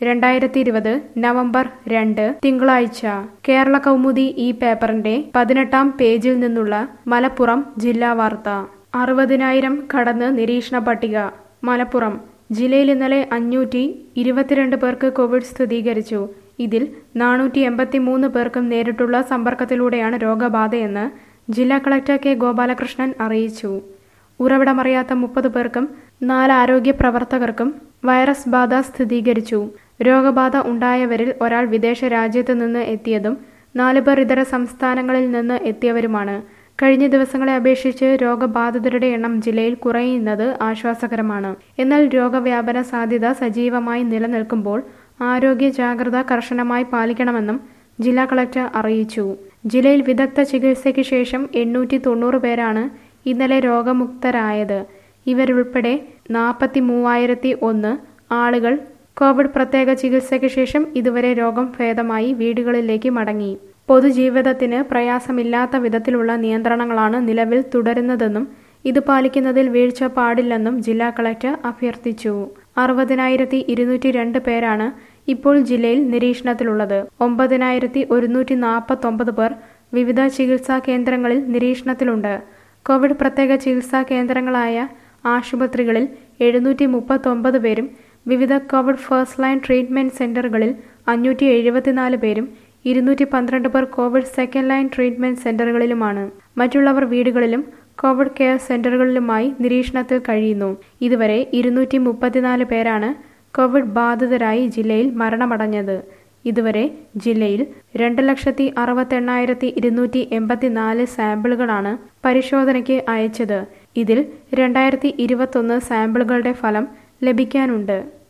രണ്ടായിരത്തി ഇരുപത് നവംബർ രണ്ട് തിങ്കളാഴ്ച കേരള കൗമുദി ഈ പേപ്പറിന്റെ പതിനെട്ടാം പേജിൽ നിന്നുള്ള മലപ്പുറം ജില്ലാ വാർത്ത അറുപതിനായിരം കടന്ന് നിരീക്ഷണ പട്ടിക മലപ്പുറം ജില്ലയിൽ ഇന്നലെ അഞ്ഞൂറ്റി ഇരുപത്തിരണ്ട് പേർക്ക് കോവിഡ് സ്ഥിരീകരിച്ചു ഇതിൽ നാനൂറ്റി എൺപത്തി മൂന്ന് പേർക്കും നേരിട്ടുള്ള സമ്പർക്കത്തിലൂടെയാണ് രോഗബാധയെന്ന് ജില്ലാ കളക്ടർ കെ ഗോപാലകൃഷ്ണൻ അറിയിച്ചു ഉറവിടമറിയാത്ത മുപ്പത് പേർക്കും നാല് ആരോഗ്യ പ്രവർത്തകർക്കും വൈറസ് ബാധ സ്ഥിരീകരിച്ചു രോഗബാധ ഉണ്ടായവരിൽ ഒരാൾ വിദേശ രാജ്യത്ത് നിന്ന് എത്തിയതും നാല് പേർ ഇതര സംസ്ഥാനങ്ങളിൽ നിന്ന് എത്തിയവരുമാണ് കഴിഞ്ഞ ദിവസങ്ങളെ അപേക്ഷിച്ച് രോഗബാധിതരുടെ എണ്ണം ജില്ലയിൽ കുറയുന്നത് ആശ്വാസകരമാണ് എന്നാൽ രോഗവ്യാപന സാധ്യത സജീവമായി നിലനിൽക്കുമ്പോൾ ആരോഗ്യ ജാഗ്രത കർശനമായി പാലിക്കണമെന്നും ജില്ലാ കളക്ടർ അറിയിച്ചു ജില്ലയിൽ വിദഗ്ധ ചികിത്സയ്ക്ക് ശേഷം എണ്ണൂറ്റി തൊണ്ണൂറ് പേരാണ് ഇന്നലെ രോഗമുക്തരായത് ഇവരുൾപ്പെടെ നാൽപ്പത്തി മൂവായിരത്തി ഒന്ന് ആളുകൾ കോവിഡ് പ്രത്യേക ചികിത്സയ്ക്ക് ശേഷം ഇതുവരെ രോഗം ഭേദമായി വീടുകളിലേക്ക് മടങ്ങി പൊതുജീവിതത്തിന് പ്രയാസമില്ലാത്ത വിധത്തിലുള്ള നിയന്ത്രണങ്ങളാണ് നിലവിൽ തുടരുന്നതെന്നും ഇത് പാലിക്കുന്നതിൽ വീഴ്ച പാടില്ലെന്നും ജില്ലാ കളക്ടർ അഭ്യർത്ഥിച്ചു അറുപതിനായിരത്തി ഇരുന്നൂറ്റി രണ്ട് പേരാണ് ഇപ്പോൾ ജില്ലയിൽ നിരീക്ഷണത്തിലുള്ളത് ഒമ്പതിനായിരത്തി ഒരുന്നൂറ്റി നാൽപ്പത്തൊമ്പത് പേർ വിവിധ ചികിത്സാ കേന്ദ്രങ്ങളിൽ നിരീക്ഷണത്തിലുണ്ട് കോവിഡ് പ്രത്യേക ചികിത്സാ കേന്ദ്രങ്ങളായ ആശുപത്രികളിൽ എഴുന്നൂറ്റി മുപ്പത്തൊമ്പത് പേരും വിവിധ കോവിഡ് ഫസ്റ്റ് ലൈൻ ട്രീറ്റ്മെന്റ് സെന്ററുകളിൽ അഞ്ഞൂറ്റി എഴുപത്തിനാല് പേരും ഇരുന്നൂറ്റി പന്ത്രണ്ട് പേർ കോവിഡ് സെക്കൻഡ് ലൈൻ ട്രീറ്റ്മെന്റ് സെന്ററുകളിലുമാണ് മറ്റുള്ളവർ വീടുകളിലും കോവിഡ് കെയർ സെന്ററുകളിലുമായി നിരീക്ഷണത്തിൽ കഴിയുന്നു ഇതുവരെ ഇരുന്നൂറ്റി മുപ്പത്തിനാല് പേരാണ് കോവിഡ് ബാധിതരായി ജില്ലയിൽ മരണമടഞ്ഞത് ഇതുവരെ ജില്ലയിൽ രണ്ട് ലക്ഷത്തി അറുപത്തെണ്ണായിരത്തി ഇരുന്നൂറ്റി എൺപത്തിനാല് സാമ്പിളുകളാണ് പരിശോധനയ്ക്ക് അയച്ചത് ഇതിൽ രണ്ടായിരത്തി ഇരുപത്തൊന്ന് സാമ്പിളുകളുടെ ഫലം ലഭിക്കാനുണ്ട്